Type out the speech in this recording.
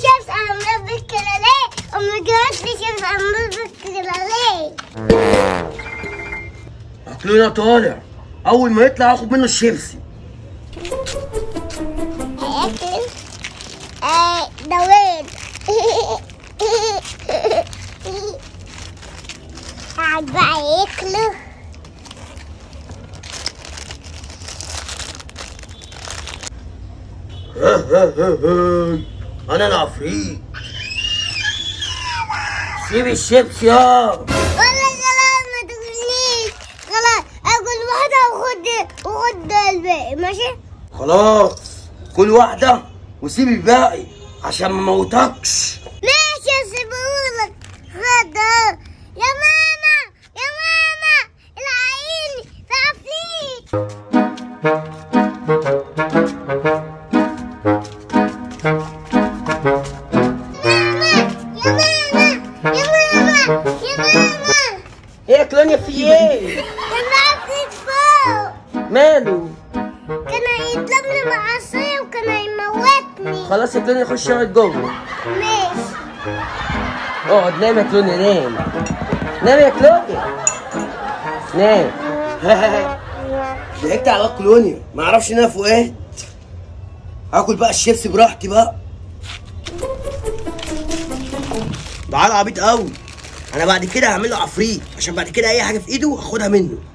شمس انا مربي كده ليه امي جابت لي شمس انا مربي كده ليه عقلنا طالع اول ما يطلع اخد منه الشيبسي هياكل آه دويد قاعد بقى ياكله انا العفريت سيب الشيبسي يا والله خلاص ما تقوليش خلاص اكل واحدة وخد وخد الباقي ماشي خلاص كل واحدة وسيب الباقي عشان ما موتكش ماشي اسيبهولك خد أهو. يا ماما يا ماما العيني في عفريت ماما يا ماما يا ماما يا ماما ايه يا كلونيا في ايه كان عفريت فوق ماله كان هيطلب لي معصية وكان هيموتني خلاص يا كلونيا خش اقعد جوه ماشي اقعد نام يا كلونيا نام نام يا كلونيا نام ضحكت على كلونيا ما اعرفش ان انا فؤاد هاكل بقى الشيبسي براحتي بقى ده عيل عبيط قوي انا بعد كده هعمل له عفريت عشان بعد كده اي حاجه في ايده هاخدها منه